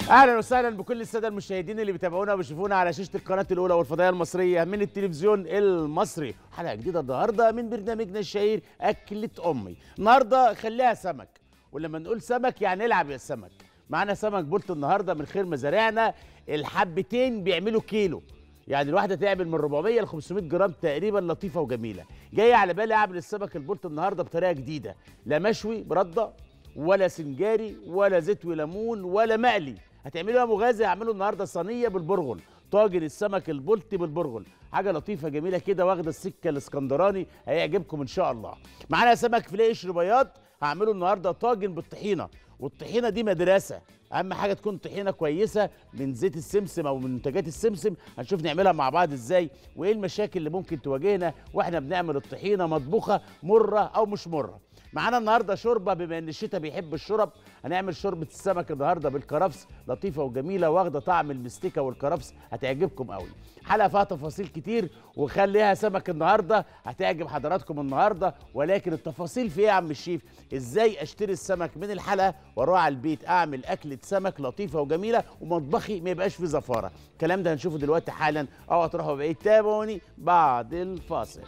اهلا وسهلا بكل الساده المشاهدين اللي بيتابعونا وبيشوفونا على شاشه القناه الاولى والفضائيه المصريه من التلفزيون المصري حلقه جديده النهارده من برنامجنا الشهير اكله امي النهارده خليها سمك ولما نقول سمك يعني العب يا سمك معانا سمك بولت النهارده من خير مزارعنا الحبتين بيعملوا كيلو يعني الواحده تعمل من 400 ل 500 جرام تقريبا لطيفه وجميله جايه على بالي اعمل السمك البولت النهارده بطريقه جديده لا مشوي برده ولا سنجاري ولا زيت وليمون ولا مقلي هتعملوا يا مغازي هعمله النهارده صينيه بالبرغل طاجن السمك البلطي بالبرغل حاجه لطيفه جميله كده واخده السكه الاسكندراني هيعجبكم ان شاء الله معانا سمك فيليه قشر بياض هعمله النهارده طاجن بالطحينه والطحينه دي مدرسه اهم حاجه تكون طحينه كويسه من زيت السمسم او من منتجات السمسم هنشوف نعملها مع بعض ازاي وايه المشاكل اللي ممكن تواجهنا واحنا بنعمل الطحينه مطبوخه مره او مش مره معانا النهارده شوربه بما ان الشتاء بيحب الشرب هنعمل شوربه السمك النهارده بالكرفس لطيفه وجميله واخده طعم المستكه والكرفس هتعجبكم قوي حلقه فيها تفاصيل كتير وخليها سمك النهارده هتعجب حضراتكم النهارده ولكن التفاصيل في ايه يا عم الشيف ازاي اشتري السمك من الحلقه واروح على البيت اعمل اكله سمك لطيفه وجميله ومطبخي ما يبقاش فيه زفاره الكلام ده هنشوفه دلوقتي حالا اوعوا تروحوا بعيد تابعوني بعد الفاصل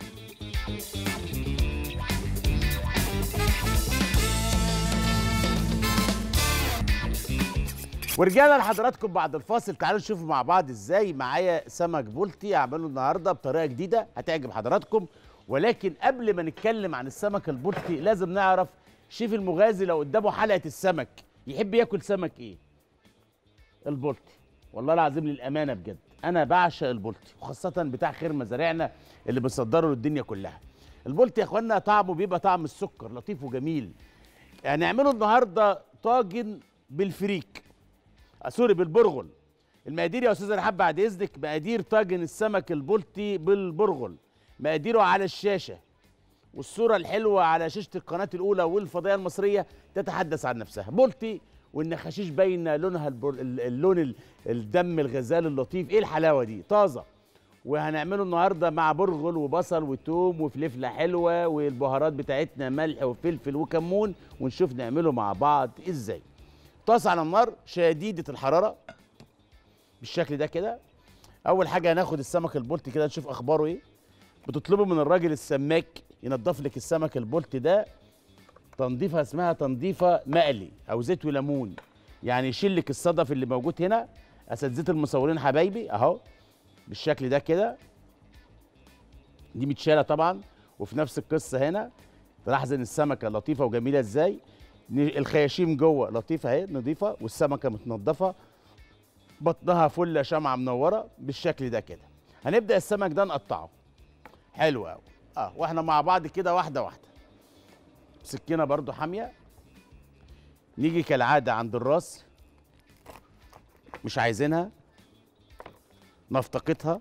ورجعنا لحضراتكم بعد الفاصل تعالوا نشوف مع بعض ازاي معايا سمك بولتي اعمله النهارده بطريقه جديده هتعجب حضراتكم ولكن قبل ما نتكلم عن السمك البولتي لازم نعرف شيف المغازي لو قدامه حلقه السمك يحب ياكل سمك ايه البولتي والله العظيم للامانه بجد انا بعشق البولتي وخاصه بتاع خير مزارعنا اللي بنصدره للدنيا كلها البولتي يا اخوانا طعمه بيبقى طعم السكر لطيف وجميل هنعمله النهارده طاجن بالفريك آه، سوري بالبرغل المقادير يا استاذ رحاب بعد اذنك مقادير طاجن السمك البلطي بالبرغل مقاديره على الشاشه والصوره الحلوه على شاشه القناه الاولى والفضائيه المصريه تتحدث عن نفسها بلطي والنخاشيش باينه لونها البر... ال- اللون ال- الدم الغزال اللطيف ايه الحلاوه دي طازه وهنعمله النهارده مع برغل وبصل وتوم وفلفله حلوه والبهارات بتاعتنا ملح وفلفل وكمون ونشوف نعمله مع بعض ازاي طاسه على النار شديده الحراره بالشكل ده كده اول حاجه هناخد السمك البلطي كده نشوف اخباره ايه بتطلبوا من الراجل السماك ينضف لك السمك البلطي ده تنظيفه اسمها تنظيفه مقلي او زيت وليمون يعني يشيل لك الصدف اللي موجود هنا اساتذه المصورين حبايبي اهو بالشكل ده كده دي متشاله طبعا وفي نفس القصه هنا تلاحظ ان السمكه لطيفه وجميله ازاي ن- الخياشيم جوه لطيفه اهي نظيفه والسمكه متنضفه بطنها فله شمعه منوره بالشكل ده كده هنبدا السمك ده نقطعه حلو قوي اه واحنا مع بعض كده واحده واحده سكينه برضو حاميه نيجي كالعاده عند الراس مش عايزينها نفتقدها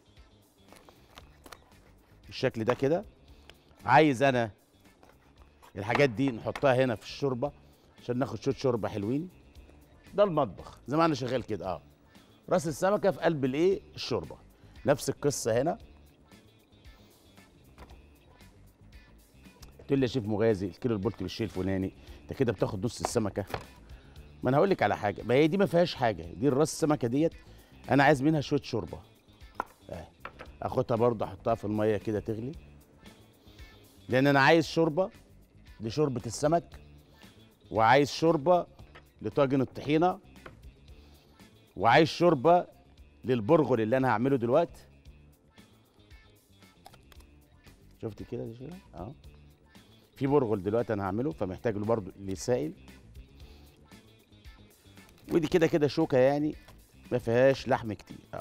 بالشكل ده كده عايز انا الحاجات دي نحطها هنا في الشوربه عشان ناخد شويه شوربه حلوين ده المطبخ زي ما انا شغال كده اه راس السمكه في قلب الايه الشوربه نفس القصه هنا تقول لي يا شيف مغازي الكيلو البولتي بالشيء الفلاني انت كده بتاخد نص السمكه ما انا هقول لك على حاجه ما هي دي ما فيهاش حاجه دي الراس السمكه ديت انا عايز منها شويه شوربه اه اخدها برضه احطها في الميه كده تغلي لان انا عايز شوربه لشوربه السمك وعايز شوربه لطاجن الطحينه وعايز شوربه للبرغل اللي انا هعمله دلوقتي شفت كده دي كده اه في برغل دلوقتي انا هعمله فمحتاج له برضه لسائل ودي كده كده شوكه يعني ما فيهاش لحم كتير اه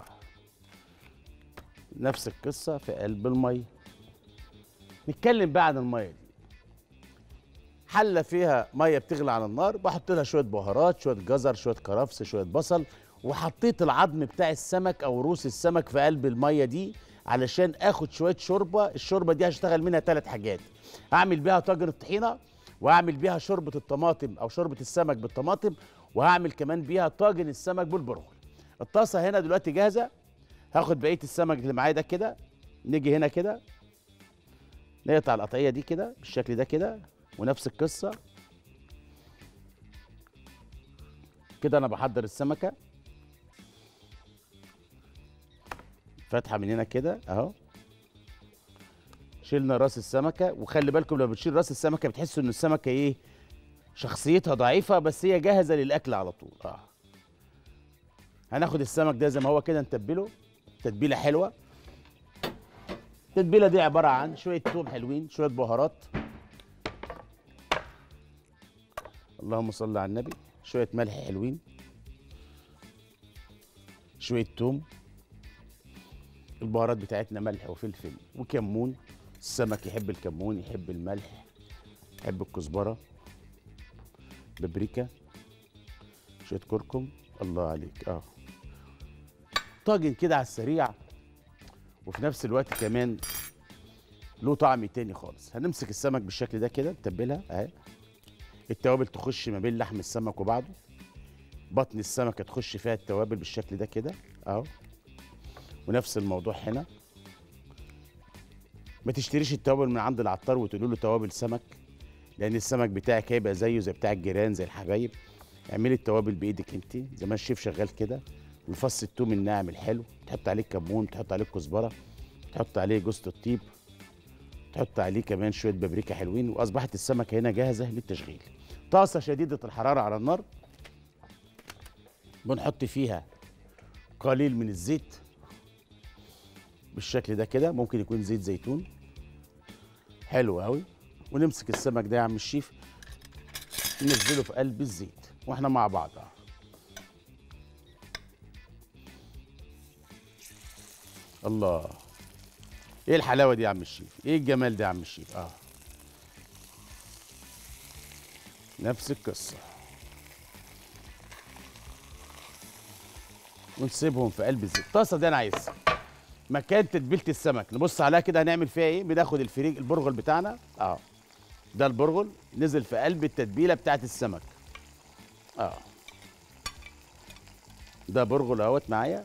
نفس القصه في قلب الميه نتكلم بقى عن الميه دي حله فيها ميه بتغلي على النار بحط لها شويه بهارات شويه جزر شويه كرفس شويه بصل وحطيت العظم بتاع السمك او روس السمك في قلب الميه دي علشان اخد شويه شوربه الشوربه دي هشتغل منها ثلاث حاجات هعمل بيها طاجن الطحينه وهعمل بيها شوربه الطماطم او شوربه السمك بالطماطم وهعمل كمان بيها طاجن السمك بالبرغل الطاسه هنا دلوقتي جاهزه هاخد بقيه السمك اللي معايا ده كده نيجي هنا كده نقطع القطعيه دي كده بالشكل ده كده ونفس القصه كده انا بحضر السمكه فتحه من هنا كده اهو شلنا راس السمكه وخلي بالكم لما بتشيل راس السمكه بتحسوا ان السمكه ايه شخصيتها ضعيفه بس هي جاهزه للاكل على طول اه هناخد السمك ده زي ما هو كده نتبله تتبيله حلوه التتبيله دي عباره عن شويه توم حلوين شويه بهارات اللهم صل على النبي شويه ملح حلوين شويه توم البهارات بتاعتنا ملح وفلفل وكمون السمك يحب الكمون يحب الملح يحب الكزبره بابريكا شويه كركم الله عليك اه طاجن كده على السريع وفي نفس الوقت كمان له طعم تاني خالص هنمسك السمك بالشكل ده كده نتبلها اهي التوابل تخش ما بين لحم السمك وبعضه بطن السمكه تخش فيها التوابل بالشكل ده كده اهو ونفس الموضوع هنا ما تشتريش التوابل من عند العطار وتقول له توابل سمك لان السمك بتاعك هيبقى زيه زي بتاع الجيران زي الحبايب اعملي التوابل بايدك انت زي ما الشيف شغال كده والفص التوم الناعم الحلو تحط عليه كمون تحط عليه كزبره تحط عليه جوز الطيب تحط عليه كمان شويه بابريكا حلوين واصبحت السمكه هنا جاهزه للتشغيل طاسه شديده الحراره على النار بنحط فيها قليل من الزيت بالشكل ده كده ممكن يكون زيت زيتون حلو قوي ونمسك السمك ده يا عم الشيف ننزله في قلب الزيت واحنا مع بعض اه الله ايه الحلاوه دي يا عم الشيف ايه الجمال ده يا عم الشيف اه نفس القصه ونسيبهم في قلب الزيت الطاسه دي انا عايزها مكان تتبيله السمك نبص عليها كده هنعمل فيها ايه بناخد الفريق البرغل بتاعنا اه ده البرغل نزل في قلب التتبيله بتاعت السمك اه ده برغل اهوت معايا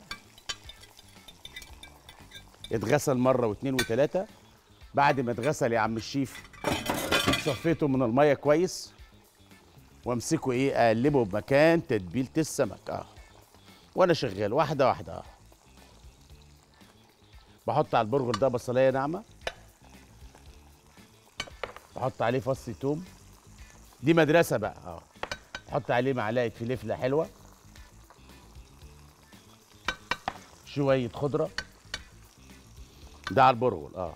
اتغسل مره واثنين وثلاثه بعد ما اتغسل يا عم الشيف صفيته من الميه كويس وامسكه ايه اقلبه بمكان تتبيله السمك اه وانا شغال واحده واحده اه بحط على البرغل ده بصلايه ناعمه بحط عليه فص توم دي مدرسه بقى اه بحط عليه معلقه فلفله حلوه شويه خضره ده على البرغل اه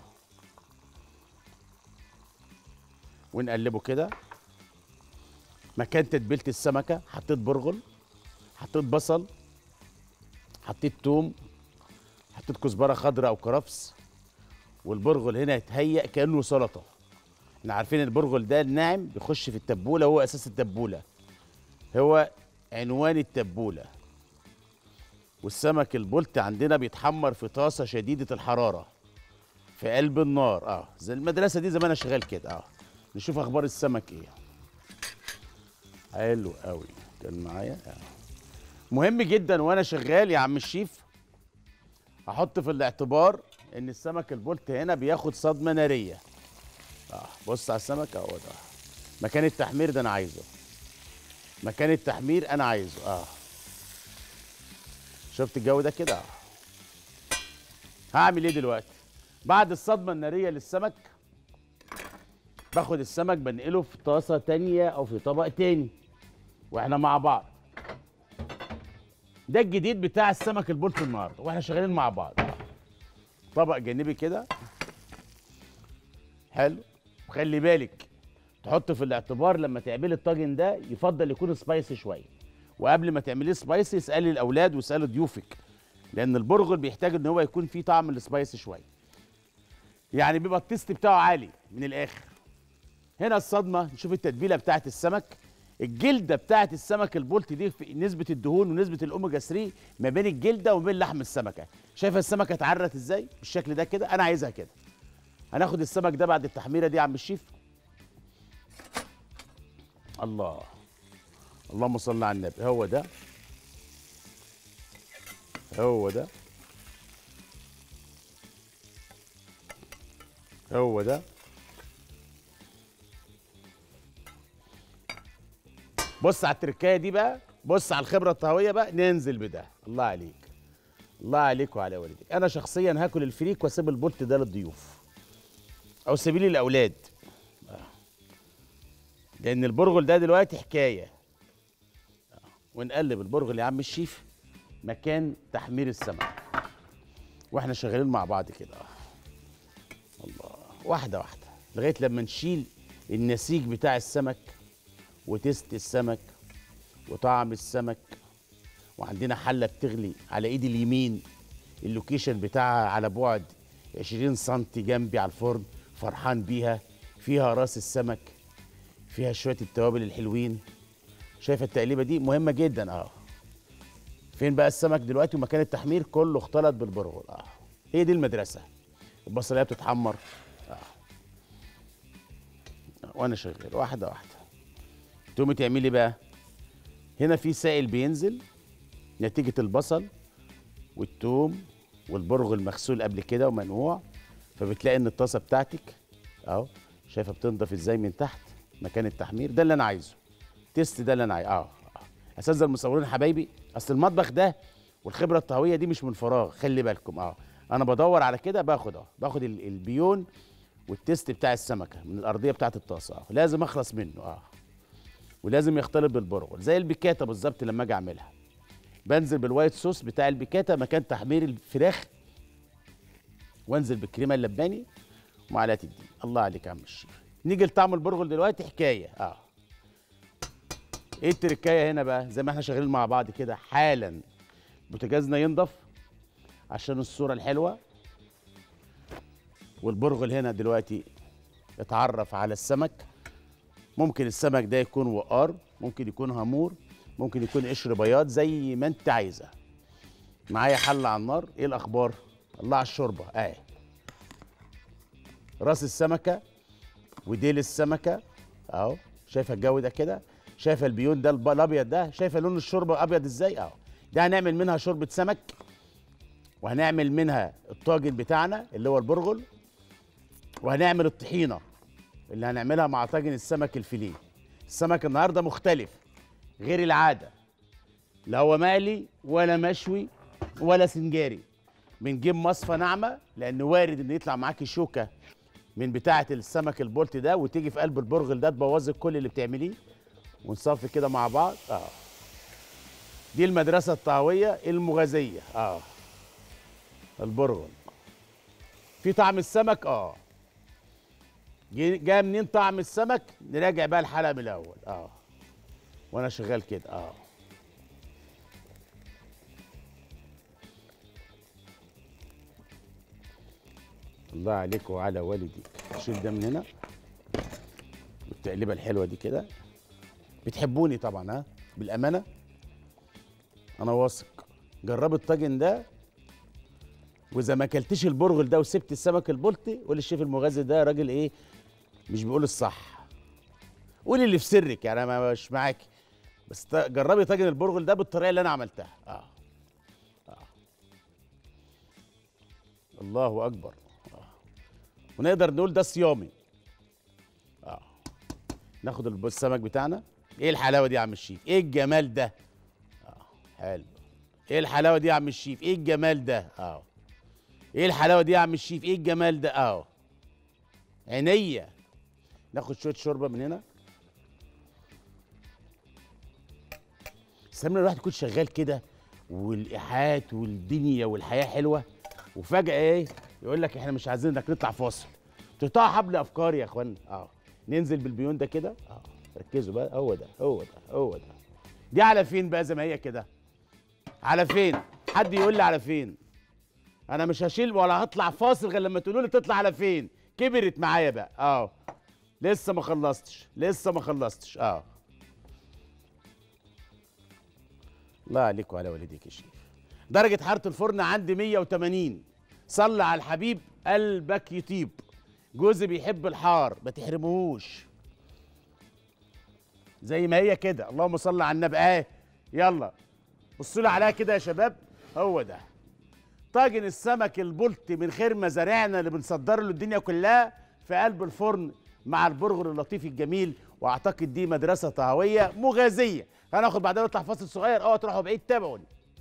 ونقلبه كده مكان تتبيله السمكه حطيت برغل حطيت بصل حطيت توم حطيت كزبره خضراء او كرفس والبرغل هنا يتهيأ كانه سلطه احنا عارفين البرغل ده الناعم بيخش في التبوله هو اساس التبوله هو عنوان التبوله والسمك البلطي عندنا بيتحمر في طاسه شديده الحراره في قلب النار اه زي المدرسه دي زي ما انا شغال كده اه نشوف اخبار السمك ايه حلو قوي كان معايا آه. مهم جدا وانا شغال يا عم الشيف احط في الاعتبار ان السمك البلطي هنا بياخد صدمه ناريه اه بص على السمك اهو ده مكان التحمير ده انا عايزه مكان التحمير انا عايزه اه شفت الجو ده كده اه هعمل ايه دلوقتي بعد الصدمه الناريه للسمك باخد السمك بنقله في طاسه تانية او في طبق تاني واحنا مع بعض ده الجديد بتاع السمك البلطي النهارده واحنا شغالين مع بعض طبق جانبي كده حلو وخلي بالك تحط في الاعتبار لما تعملي الطاجن ده يفضل يكون سبايسي شويه وقبل ما تعمليه سبايسي اسالي الاولاد واسالي ضيوفك لان البرغل بيحتاج ان هو يكون فيه طعم السبايسي شويه يعني بيبقى التيست بتاعه عالي من الاخر هنا الصدمه نشوف التتبيله بتاعت السمك الجلده بتاعت السمك البلطي دي في نسبه الدهون ونسبه الاوميجا 3 ما بين الجلده وما بين لحم السمكه شايفه السمكه اتعرت ازاي بالشكل ده كده انا عايزها كده هناخد السمك ده بعد التحميره دي يا عم الشيف الله اللهم صل على النبي هو ده هو ده هو ده بص على التركايه دي بقى بص على الخبره الطهويه بقى ننزل بده الله عليك الله عليك وعلى والديك انا شخصيا هاكل الفريك واسيب البولت ده للضيوف او سيبيه للاولاد آه. لان البرغل ده دلوقتي حكايه آه. ونقلب البرغل يا عم الشيف مكان تحمير السمك واحنا شغالين مع بعض كده آه. الله واحده واحده لغايه لما نشيل النسيج بتاع السمك وتست السمك وطعم السمك وعندنا حله بتغلي على ايدي اليمين اللوكيشن بتاعها على بعد 20 سم جنبي على الفرن فرحان بيها فيها راس السمك فيها شويه التوابل الحلوين شايفه التقليبه دي مهمه جدا اه فين بقى السمك دلوقتي ومكان التحمير كله اختلط بالبرغل اه هي دي المدرسه البصليه بتتحمر اه وانا شغال واحده واحده تقومي تعملي بقى هنا في سائل بينزل نتيجة البصل والثوم والبرغ المغسول قبل كده ومنقوع فبتلاقي ان الطاسة بتاعتك اهو شايفة بتنضف ازاي من تحت مكان التحمير ده اللي انا عايزه تيست ده اللي انا عايزه اه آه. اساتذه المصورين حبايبي اصل المطبخ ده والخبره الطهويه دي مش من فراغ خلي بالكم اه انا بدور على كده باخد اه باخد ال- البيون والتيست بتاع السمكه من الارضيه بتاعت الطاسه اه لازم اخلص منه اه ولازم يختلط بالبرغل زي البيكاتا بالظبط لما اجي اعملها بنزل بالوايت صوص بتاع البيكاتا مكان تحمير الفراخ وانزل بالكريمه اللباني ومعلقه الدقيق الله عليك يا عم الشيف نيجي لطعم البرغل دلوقتي حكايه اه ايه التركايه هنا بقى زي ما احنا شغالين مع بعض كده حالا بوتاجازنا ينضف عشان الصوره الحلوه والبرغل هنا دلوقتي اتعرف على السمك ممكن السمك ده يكون وقار ممكن يكون هامور ممكن يكون قشر بياض زي ما انت عايزه معايا حل على النار ايه الاخبار الله على الشوربه اهي راس السمكه وديل السمكه اهو شايفه الجو ده كده شايفه البيون ده الب- الابيض ده شايفه لون الشوربه ابيض ازاي اهو ده هنعمل منها شوربه سمك وهنعمل منها الطاجن بتاعنا اللي هو البرغل وهنعمل الطحينه اللي هنعملها مع طاجن السمك الفيليه السمك النهارده مختلف غير العاده لا هو مقلي ولا مشوي ولا سنجاري بنجيب مصفى ناعمه لان وارد ان يطلع معاكي شوكه من بتاعه السمك البولت ده وتيجي في قلب البرغل ده تبوظي كل اللي بتعمليه ونصفي كده مع بعض اه دي المدرسه الطهويه المغازيه اه البرغل في طعم السمك اه جه- جاي منين طعم السمك نراجع بقى الحلقه من الاول اه وانا شغال كده اه الله عليك وعلى والدي شيل ده من هنا والتقليبه الحلوه دي كده بتحبوني طبعا ها بالامانه انا واثق جرب الطاجن ده واذا ما اكلتش البرغل ده وسبت السمك البلطي قول الشيف المغازي ده راجل ايه مش بيقول الصح قولي اللي في سرك يعني انا مش معاكي بس ط- جربي طاجن البرغل ده بالطريقه اللي انا عملتها اه اه الله اكبر آه. ونقدر نقول ده صيامي اه ناخد الب- السمك بتاعنا ايه الحلاوه دي يا عم الشيف ايه الجمال ده اه حلو ايه الحلاوه دي يا عم الشيف ايه الجمال ده اه ايه الحلاوه دي يا عم الشيف ايه الجمال ده اه عينيا ناخد شويه شوربه من هنا سامنا الواحد يكون شغال كده والايحاءات والدنيا والحياه حلوه وفجاه ايه يقول لك احنا مش عايزين انك نطلع فاصل تقطع حبل افكار يا اخوانا اه ننزل بالبيون ده كده اه ركزوا بقى هو ده هو ده هو ده دي على فين بقى زي ما هي كده على فين حد يقول لي على فين انا مش هشيل ولا هطلع فاصل غير لما تقولوا لي تطلع على فين كبرت معايا بقى اه لسه ما خلصتش لسه ما خلصتش اه الله عليك وعلى والديك يا شيف درجة حرارة الفرن عندي 180 صلي على الحبيب قلبك يطيب جوزي بيحب الحار ما تحرموهوش زي ما هي كده اللهم صل على النبي اه يلا بصوا لي عليها كده يا شباب هو ده طاجن السمك البلطي من خير مزارعنا اللي بنصدر له الدنيا كلها في قلب الفرن مع البرغل اللطيف الجميل واعتقد دي مدرسه طهويه مغازيه هناخد بعدين نطلع فاصل صغير اوعى تروحوا بعيد تابعوني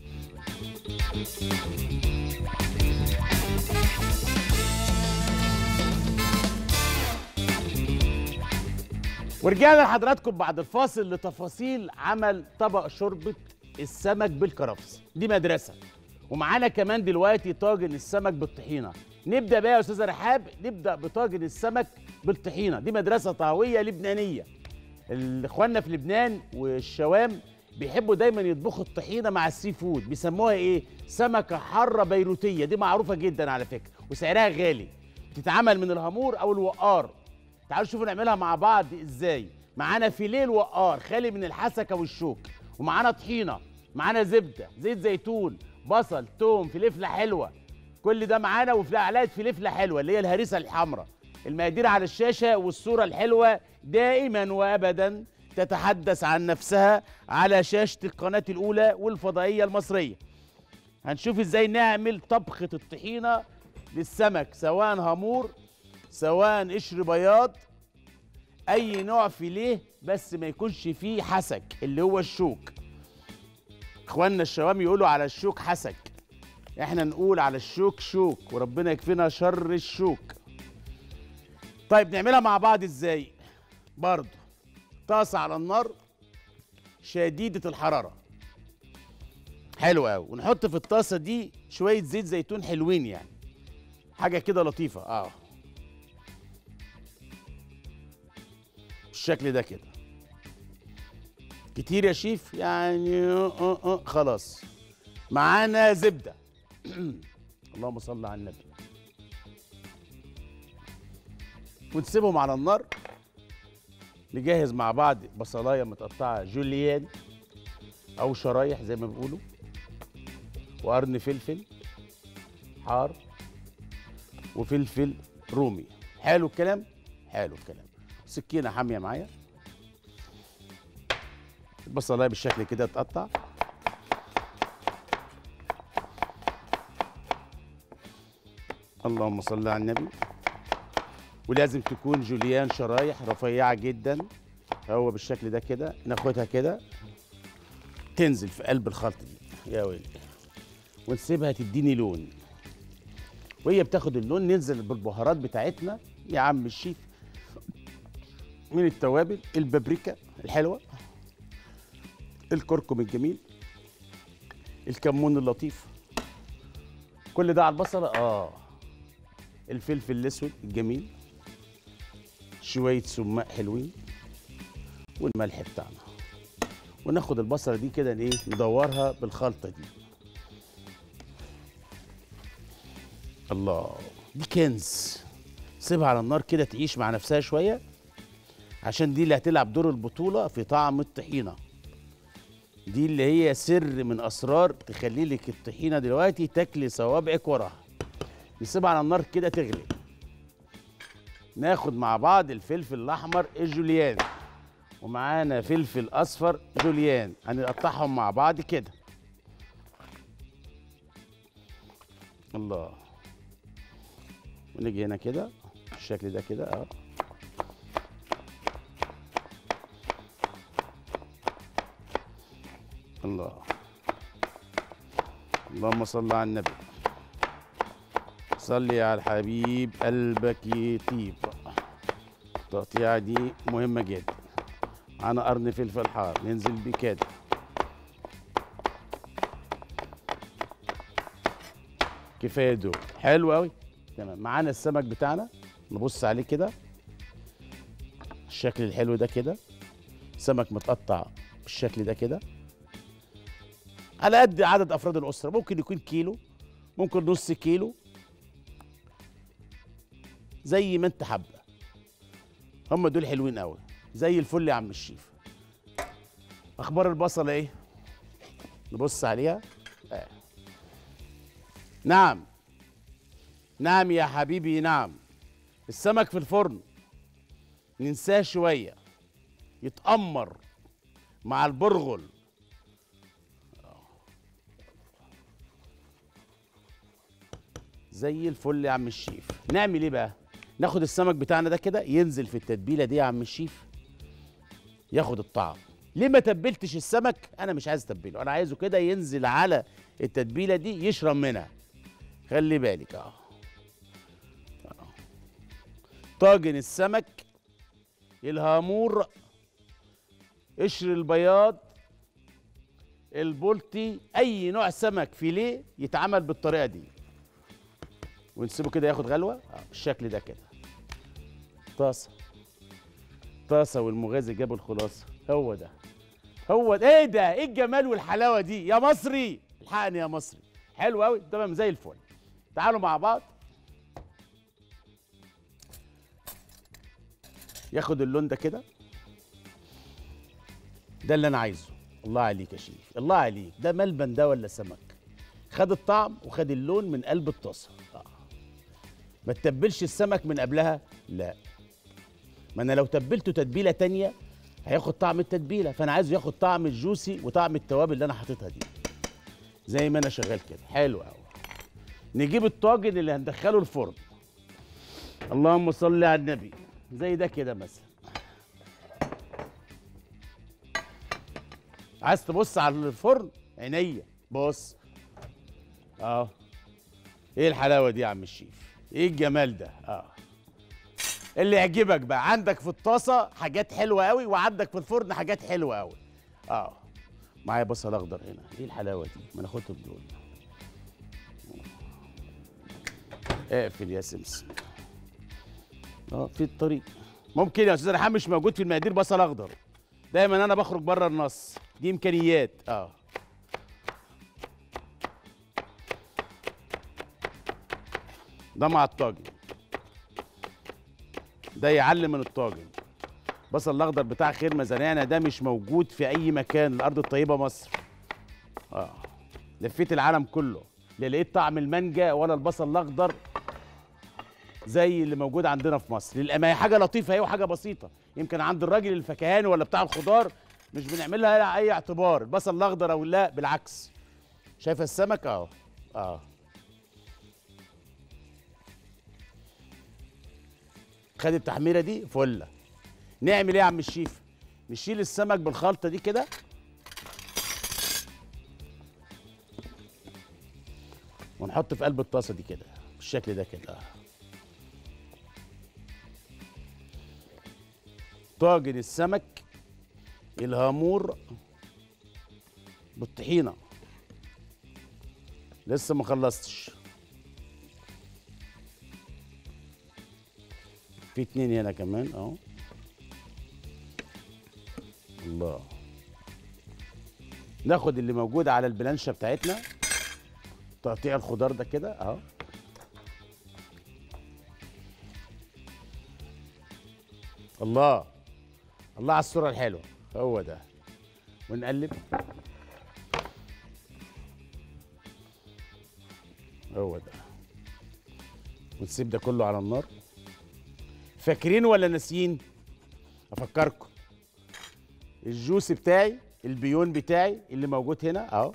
ورجعنا لحضراتكم بعد الفاصل لتفاصيل عمل طبق شوربه السمك بالكرفس دي مدرسه ومعانا كمان دلوقتي طاجن السمك بالطحينه نبدا بقى يا استاذه رحاب نبدا بطاجن السمك بالطحينه دي مدرسه طهويه لبنانيه اخواننا في لبنان والشوام بيحبوا دايما يطبخوا الطحينه مع السي فود بيسموها ايه سمكه حاره بيروتيه دي معروفه جدا على فكره وسعرها غالي بتتعمل من الهامور او الوقار تعالوا شوفوا نعملها مع بعض ازاي معانا فيليه الوقار خالي من الحسكه والشوك ومعانا طحينه معانا زبده زيت زيتون بصل توم فلفله حلوه كل ده معانا وفي معلقه فلفله حلوه اللي هي الهريسه الحمراء المقادير على الشاشه والصوره الحلوه دائما وابدا تتحدث عن نفسها على شاشه القناه الاولى والفضائيه المصريه هنشوف ازاي نعمل طبخه الطحينه للسمك سواء هامور سواء قشر بياض اي نوع فيليه بس ما يكونش فيه حسك اللي هو الشوك اخواننا الشوام يقولوا على الشوك حسك احنا نقول على الشوك شوك وربنا يكفينا شر الشوك طيب نعملها مع بعض ازاي برضو طاسه على النار شديده الحراره حلو قوي ونحط في الطاسه دي شويه زيت زيتون حلوين يعني حاجه كده لطيفه اه بالشكل ده كده كتير يا شيف يعني آه آه آه خلاص معانا زبده اللهم صل على النبي ونسيبهم على النار نجهز مع بعض بصلايه متقطعه جوليان او شرايح زي ما بيقولوا وقرن فلفل حار وفلفل رومي حلو الكلام حلو الكلام سكينه حاميه معايا البصلايه بالشكل كده تقطع اللهم صل على النبي ولازم تكون جوليان شرايح رفيعه جدا هو بالشكل ده كده ناخدها كده تنزل في قلب الخلطه دي يا ويلي ونسيبها تديني لون وهي بتاخد اللون ننزل بالبهارات بتاعتنا يا عم الشيف من التوابل البابريكا الحلوه الكركم الجميل الكمون اللطيف كل ده على البصله اه الفلفل الاسود الجميل شويه سماق حلوين والملح بتاعنا وناخد البصله دي كده ايه ندورها بالخلطه دي الله دي كنز سيبها على النار كده تعيش مع نفسها شويه عشان دي اللي هتلعب دور البطوله في طعم الطحينه دي اللي هي سر من اسرار تخلي لك الطحينه دلوقتي تاكلي صوابعك وراها نسيبها على النار كده تغلي ناخد مع بعض الفلفل الاحمر الجوليان ومعانا فلفل اصفر جوليان هنقطعهم مع بعض كده الله ونيجي هنا كده بالشكل ده كده اه الله اللهم صل على النبي صلي على الحبيب قلبك يطيب التقطيعة دي مهمة جدا معانا قرن فلفل حار ننزل بيه كده كفاية دول حلو قوي تمام معانا السمك بتاعنا نبص عليه كده الشكل الحلو ده كده سمك متقطع بالشكل ده كده على قد عدد افراد الاسره ممكن يكون كيلو ممكن نص كيلو زي ما انت حابه هم دول حلوين قوي زي الفل يا عم الشيف اخبار البصله ايه نبص عليها آه. نعم نعم يا حبيبي نعم السمك في الفرن ننساه شويه يتأمر مع البرغل زي الفل يا عم الشيف نعمل ايه بقى ناخد السمك بتاعنا ده كده ينزل في التتبيله دي يا عم الشيف ياخد الطعم ليه ما تبلتش السمك انا مش عايز اتبله انا عايزه كده ينزل على التتبيله دي يشرب منها خلي بالك اه آه. طاجن السمك الهامور قشر البياض البولتي اي نوع سمك فيليه يتعمل بالطريقه دي ونسيبه كده ياخد غلوه اه بالشكل ده كده طاسه طاسه والمغازي جابوا الخلاصه هو ده هو ده ايه ده ايه الجمال والحلاوه دي يا مصري الحقني يا مصري حلو قوي تمام زي الفل تعالوا مع بعض ياخد اللون ده كده ده اللي انا عايزه الله عليك يا شيف الله عليك ده ملبن ده ولا سمك خد الطعم وخد اللون من قلب الطاسه آه. ما تتبلش السمك من قبلها لا ما انا لو تبلته تتبيله تانية هياخد طعم التتبيله فانا عايزه ياخد طعم الجوسي وطعم التوابل اللي انا حاططها دي زي ما انا شغال كده حلو قوي نجيب الطاجن اللي هندخله الفرن اللهم صل على النبي زي ده كده مثلا عايز تبص على الفرن عينيا بص اه ايه الحلاوه دي يا عم الشيف ايه الجمال ده اه اللي يعجبك بقى عندك في الطاسه حاجات حلوه قوي وعندك في الفرن حاجات حلوه قوي اه معايا بصل اخضر هنا ايه الحلاوه دي ما ناخدهم دول اقفل يا سمسم اه في الطريق ممكن يا استاذ ريحان مش موجود في المقادير بصل اخضر دايما انا بخرج بره النص دي امكانيات اه ده مع الطاجن ده يعلم من الطاجن بصل الاخضر بتاع خير مزارعنا ده مش موجود في اي مكان الارض الطيبه مصر اه لفيت العالم كله لا لقيت طعم المانجا ولا البصل الاخضر زي اللي موجود عندنا في مصر للأمانة هي حاجه لطيفه اهي وحاجه بسيطه يمكن عند الراجل الفكهاني ولا بتاع الخضار مش بنعملها اي اعتبار البصل الاخضر او لا بالعكس شايفه السمك اهو اه خد التحميره دي فله نعمل ايه يا عم الشيف نشيل السمك بالخلطه دي كده ونحط في قلب الطاسه دي كده بالشكل ده كده طاجن السمك الهامور بالطحينه لسه ما خلصتش في اتنين هنا كمان اهو الله ناخد اللي موجود على البلانشه بتاعتنا تقطيع الخضار ده كده اهو الله الله على الصوره الحلوه هو ده ونقلب هو ده ونسيب ده كله على النار فاكرين ولا ناسيين افكركم الجوس بتاعي البيون بتاعي اللي موجود هنا اهو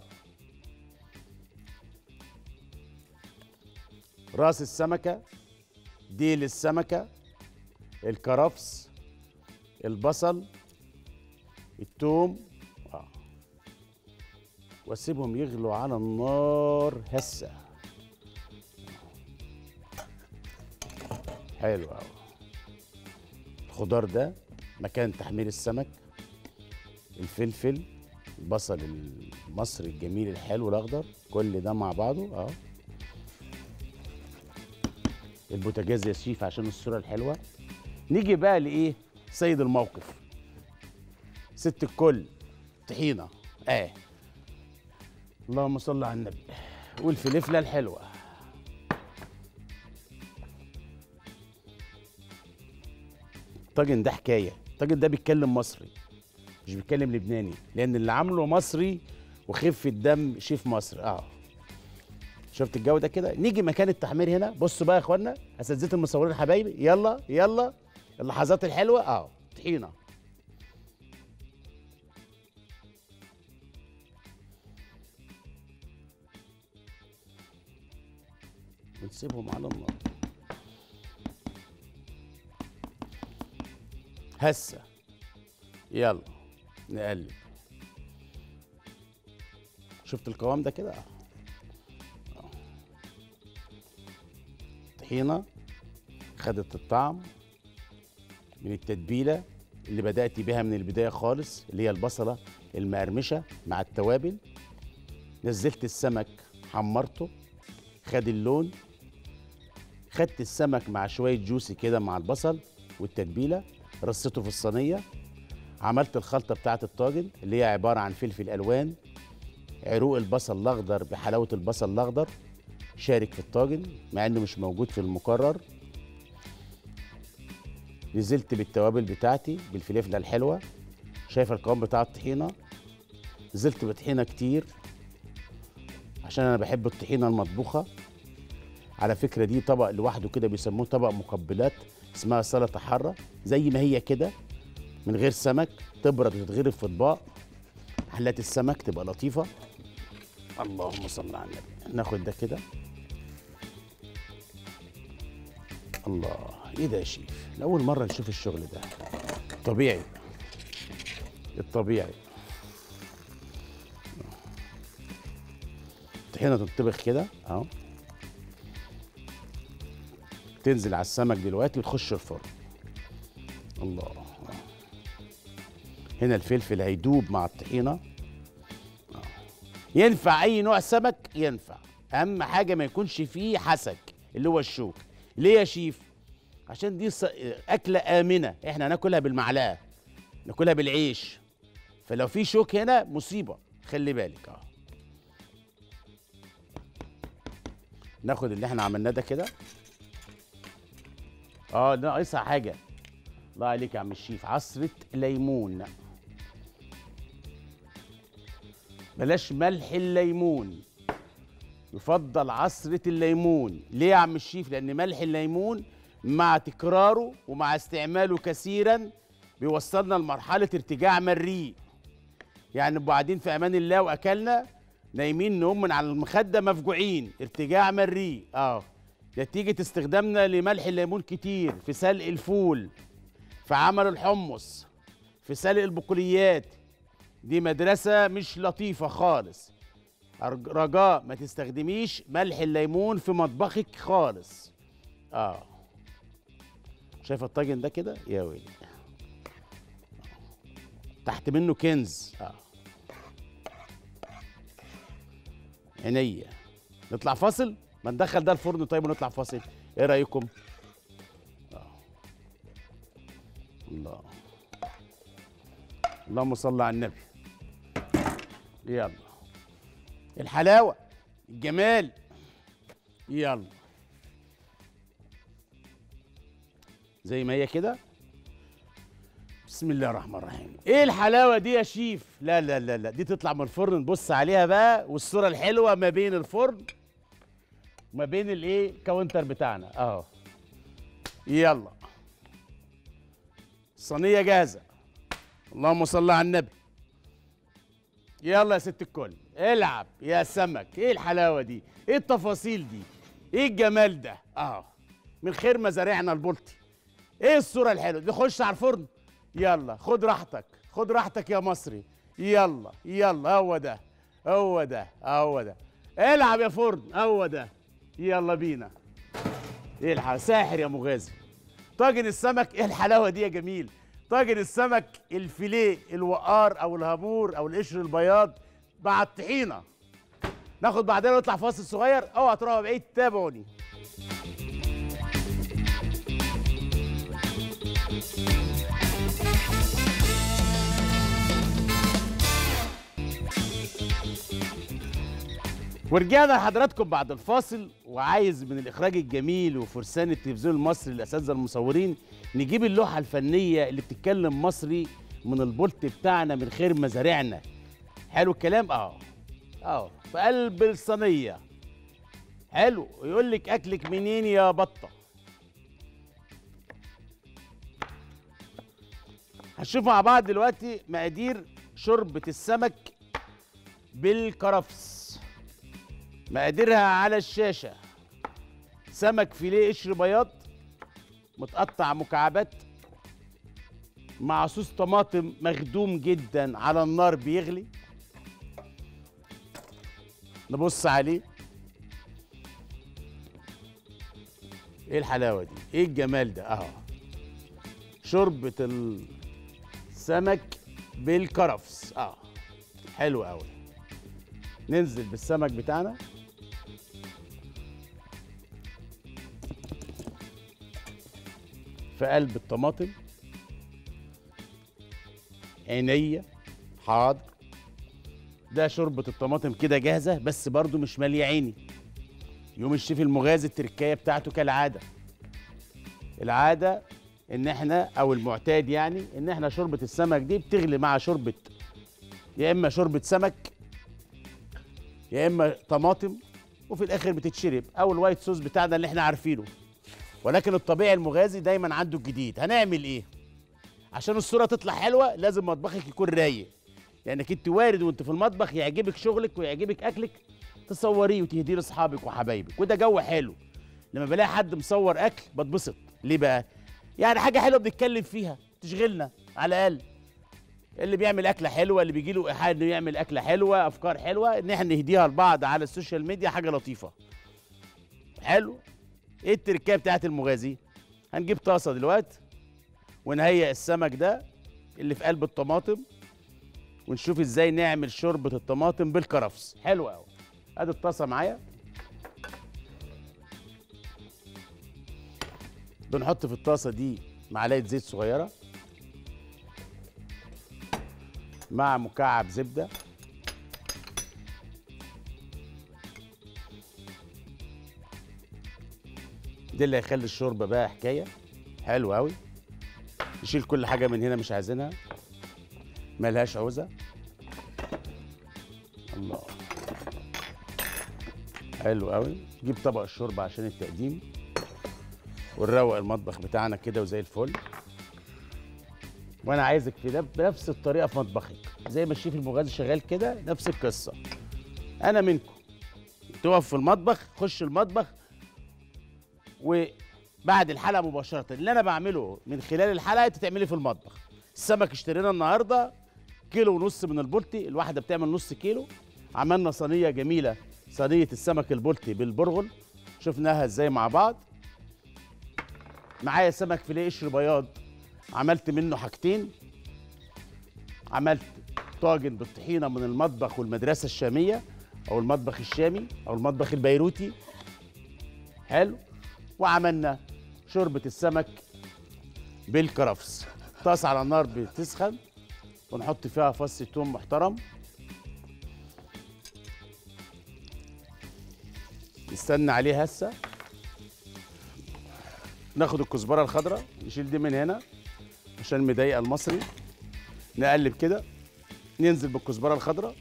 راس السمكه ديل السمكه الكرفس البصل التوم اه واسيبهم يغلوا على النار هسه حلو قوي الخضار ده مكان تحمير السمك الفلفل البصل المصري الجميل الحلو الاخضر كل ده مع بعضه اه البوتاجاز يا شيف عشان الصوره الحلوه نيجي بقى لايه سيد الموقف ست الكل طحينه اه اللهم صل على النبي والفلفله الحلوه الطاجن ده حكايه الطاجن ده بيتكلم مصري مش بيتكلم لبناني لان اللي عامله مصري وخفه دم شيف مصر اه شفت الجو ده كده نيجي مكان التحمير هنا بصوا بقى يا اخوانا اساتذه المصورين حبايبي يلا يلا اللحظات الحلوه اه طحينه ونسيبهم على النار هسه يلا نقلب شفت القوام ده كده آه. طحينه خدت الطعم من التتبيله اللي بدات بها من البدايه خالص اللي هي البصله المقرمشه مع التوابل نزلت السمك حمرته خد اللون خدت السمك مع شويه جوسي كده مع البصل والتتبيله رصيته في الصينيه عملت الخلطه بتاعه الطاجن اللي هي عباره عن فلفل الوان عروق البصل الاخضر بحلاوه البصل الاخضر شارك في الطاجن مع انه مش موجود في المقرر نزلت بالتوابل بتاعتي بالفلفله الحلوه شايف القوام بتاع الطحينه نزلت بطحينه كتير عشان انا بحب الطحينه المطبوخه على فكره دي طبق لوحده كده بيسموه طبق مقبلات اسمها سلطه حاره زي ما هي كده من غير سمك تبرد وتتغرف في اطباق حلات السمك تبقى لطيفه اللهم صل على النبي ناخد ده كده الله ايه ده يا شيف لاول مره نشوف الشغل ده طبيعي الطبيعي الطحينه تنطبخ كده اهو تنزل على السمك دلوقتي وتخش الفرن الله هنا الفلفل هيدوب مع الطحينه آه. ينفع اي نوع سمك ينفع اهم حاجه ما يكونش فيه حسك اللي هو الشوك ليه يا شيف عشان دي ص- اكله امنه احنا هناكلها بالمعلقه ناكلها بالعيش فلو في شوك هنا مصيبه خلي بالك اه ناخد اللي احنا عملناه ده كده اه ناقصها حاجه الله عليك يا عم الشيف عصره ليمون بلاش ملح الليمون يفضل عصرة الليمون ليه يا عم الشيف لأن ملح الليمون مع تكراره ومع استعماله كثيرا بيوصلنا لمرحلة ارتجاع مريء يعني نبقى قاعدين في أمان الله وأكلنا نايمين نقوم من على المخدة مفجوعين ارتجاع مريء اه نتيجة استخدامنا لملح الليمون كتير في سلق الفول في عمل الحمص في سلق البقوليات دي مدرسة مش لطيفة خالص أرج- رجاء ما تستخدميش ملح الليمون في مطبخك خالص اه شايف الطاجن ده كده يا ويلي تحت منه كنز اه عينيا نطلع فاصل ما ندخل ده الفرن طيب ونطلع فاصل ايه رايكم آه. الله اللهم صل على النبي يلا الحلاوه الجمال يلا زي ما هي كده بسم الله الرحمن الرحيم ايه الحلاوه دي يا شيف لا لا لا لا دي تطلع من الفرن نبص عليها بقى والصوره الحلوه ما بين الفرن وما بين الايه كاونتر بتاعنا اهو يلا الصينيه جاهزه اللهم صل على النبي يلا يا ست الكل العب يا سمك ايه الحلاوه دي ايه التفاصيل دي ايه الجمال ده اه من خير مزارعنا البلطي ايه الصوره الحلوه دي خش على الفرن يلا خد راحتك خد راحتك يا مصري يلا يلا هو ده هو ده هو ده العب يا فرن هو ده يلا بينا ايه الحلاوه ساحر يا مغازي طاجن السمك ايه الحلاوه دي يا جميل طاجن السمك الفيليه الوقار او الهامور او القشر البياض مع الطحينه ناخد بعدين ونطلع فاصل صغير اوعى تروحوا بعيد تابعوني ورجعنا لحضراتكم بعد الفاصل وعايز من الاخراج الجميل وفرسان التلفزيون المصري الاساتذه المصورين نجيب اللوحه الفنيه اللي بتتكلم مصري من البولت بتاعنا من خير مزارعنا حلو الكلام اه اه في قلب الصينيه حلو يقول لك اكلك منين يا بطه هنشوف مع بعض دلوقتي مقادير شوربه السمك بالكرفس مقاديرها على الشاشة سمك فيليه قشر بياض متقطع مكعبات مع صوص طماطم مخدوم جدا على النار بيغلي نبص عليه ايه الحلاوه دي ايه الجمال ده اهو شوربه السمك بالكرفس اه حلو قوي ننزل بالسمك بتاعنا في قلب الطماطم عينيا حاضر ده شوربه الطماطم كده جاهزه بس برضو مش ماليه عيني يوم الشيف المغازي التركايه بتاعته كالعاده العاده ان احنا او المعتاد يعني ان احنا شوربه السمك دي بتغلي مع شوربه يا اما شوربه سمك يا اما طماطم وفي الاخر بتتشرب او الوايت صوص بتاعنا اللي احنا عارفينه ولكن الطبيعي المغازي دايما عنده الجديد هنعمل ايه عشان الصوره تطلع حلوه لازم مطبخك يكون رايق لانك انت وارد وانت في المطبخ يعجبك شغلك ويعجبك اكلك تصوريه وتهديه لاصحابك وحبايبك وده جو حلو لما بلاقي حد مصور اكل بتبسط ليه بقى يعني حاجه حلوه بنتكلم فيها تشغلنا على الاقل اللي بيعمل اكله حلوه اللي بيجي له ايحاء انه يعمل اكله حلوه افكار حلوه ان احنا نهديها لبعض على السوشيال ميديا حاجه لطيفه حلو ايه التركيه بتاعت المغازي هنجيب طاسه دلوقتي ونهيئ السمك ده اللي في قلب الطماطم ونشوف ازاي نعمل شوربه الطماطم بالكرفس حلو قوي ادي الطاسه معايا بنحط في الطاسه دي معلقه زيت صغيره مع مكعب زبده ده اللي هيخلي الشوربه بقى حكايه حلو قوي نشيل كل حاجه من هنا مش عايزينها ملهاش عوزه الله حلو قوي نجيب طبق الشوربه عشان التقديم ونروق المطبخ بتاعنا كده وزي الفل وانا عايزك في ده بنفس الطريقه في مطبخك زي ما الشيف المغازي شغال كده نفس القصه انا منكم تقف في المطبخ خش المطبخ وبعد الحلقه مباشره اللي انا بعمله من خلال الحلقه تتعملي في المطبخ السمك اشترينا النهارده كيلو ونص من البلطي الواحده بتعمل نص كيلو عملنا صينيه جميله صينيه السمك البلطي بالبرغل شفناها ازاي مع بعض معايا سمك فيليه قشر بياض عملت منه حاجتين عملت طاجن بالطحينه من المطبخ والمدرسه الشاميه او المطبخ الشامي او المطبخ البيروتي حلو وعملنا شوربه السمك بالكرفس طاسه على النار بتسخن ونحط فيها فص توم محترم نستنى عليه هسه ناخد الكزبره الخضراء نشيل دي من هنا عشان مضايقه المصري نقلب كده ننزل بالكزبره الخضراء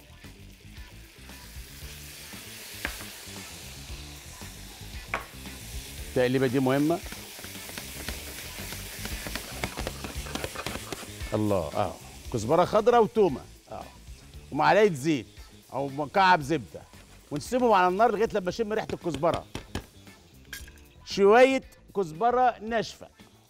التقليبه دي مهمه الله اه كزبره خضراء وتومه اه ومعلقه زيت او مكعب زبده ونسيبهم على النار لغايه لما اشم ريحه الكزبره شويه كزبره ناشفه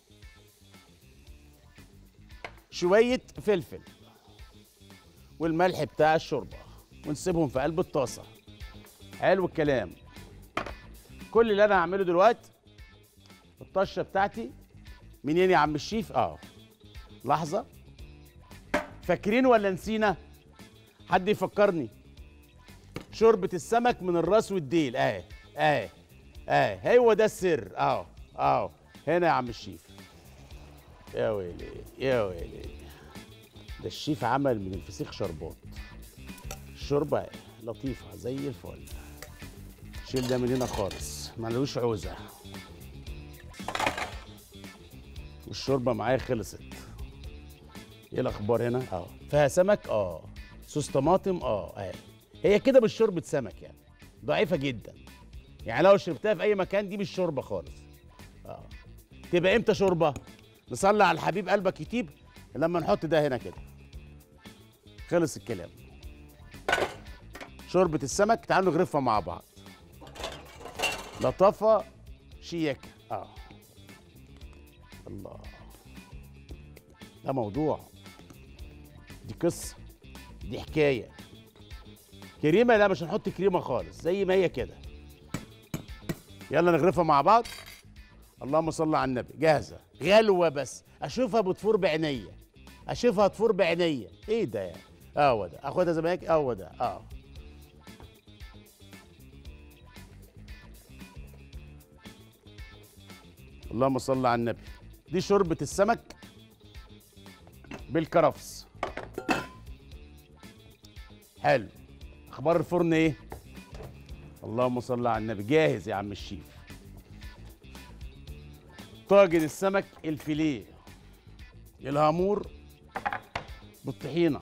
شويه فلفل والملح بتاع الشوربه ونسيبهم في قلب الطاسه حلو الكلام كل اللي انا هعمله دلوقتي الطشه بتاعتي منين يا عم الشيف اه لحظه فاكرين ولا نسينا حد يفكرني شوربه السمك من الراس والديل اهي اهي اهي هو ده السر اهو اهو هنا يا عم الشيف يا ويلي يا ويلي ده الشيف عمل من الفسيخ شربات الشوربه لطيفه زي الفل شيل ده من هنا خالص ملوش عوزه والشوربه معايا خلصت ايه الاخبار هنا اه فيها سمك اه صوص طماطم اه اهي هي كده مش شوربه سمك يعني ضعيفه جدا يعني لو شربتها في اي مكان دي مش شوربه خالص اه تبقى امتى شوربه نصلي على الحبيب قلبك يطيب لما نحط ده هنا كده خلص الكلام شوربه السمك تعالوا نغرفها مع بعض لطافه شياكه اه الله ده موضوع دي قصه دي حكايه كريمه لا مش هنحط كريمه خالص زي ما هي كده يلا نغرفها مع بعض اللهم صل على النبي جاهزه غلوه بس اشوفها بتفور بعينيا اشوفها تفور بعينيا ايه ده يعني اهو ده اخدها زي ما هيك اهو ده اه اللهم صل على النبي دي شوربه السمك بالكرفس حلو اخبار الفرن ايه اللهم صل على النبي جاهز يا عم الشيف طاجن السمك الفيليه الهامور بالطحينه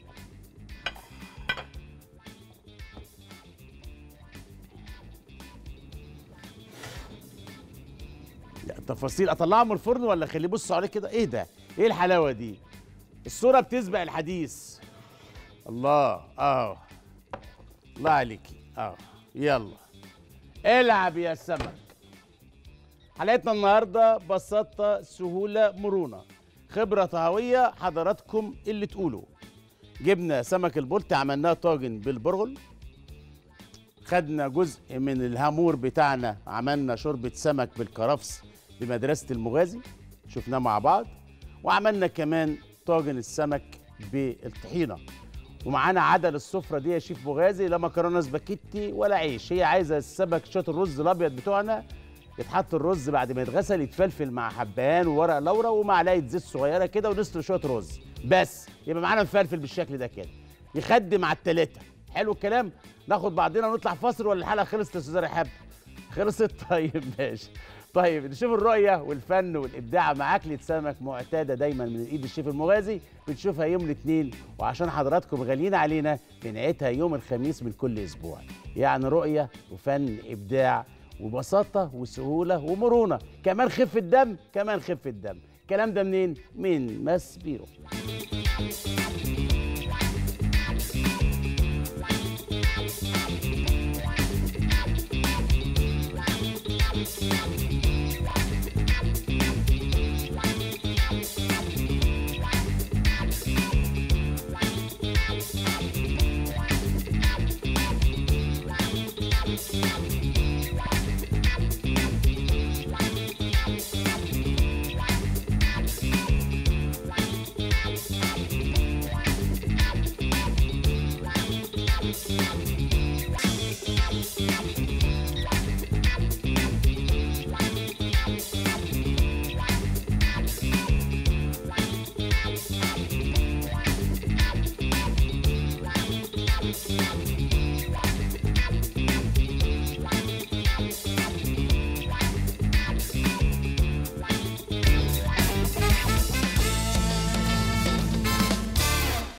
لا تفاصيل اطلعه من الفرن ولا اخليه بصوا عليه كده ايه ده ايه الحلاوه دي الصوره بتسبق الحديث الله اه الله عليكي اه يلا العب يا سمك حلقتنا النهارده بساطه سهوله مرونه خبره طهويه حضراتكم اللي تقولوا جبنا سمك البلطي عملناه طاجن بالبرغل خدنا جزء من الهامور بتاعنا عملنا شوربه سمك بالكرفس بمدرسه المغازي شفناه مع بعض وعملنا كمان طاجن السمك بالطحينه ومعانا عدل السفره دي يا شيف بوغازي لا مكرونه سباكيتي ولا عيش هي عايزه السمك شويه الرز الابيض بتوعنا يتحط الرز بعد ما يتغسل يتفلفل مع حبهان وورق لورا ومعلقه زيت صغيره كده ونسلق شويه رز بس يبقى معانا مفلفل بالشكل ده كده يخدم على التلاته حلو الكلام ناخد بعضنا ونطلع فاصل ولا الحلقه خلصت يا استاذ رحاب خلصت طيب ماشي طيب نشوف الرؤية والفن والإبداع مع أكلة سمك معتادة دايما من إيد الشيف المغازي بنشوفها يوم الاثنين وعشان حضراتكم غاليين علينا بنعيدها يوم الخميس من كل أسبوع يعني رؤية وفن إبداع وبساطة وسهولة ومرونة كمان خفة دم كمان خفة دم الكلام ده منين؟ من ماس بيرو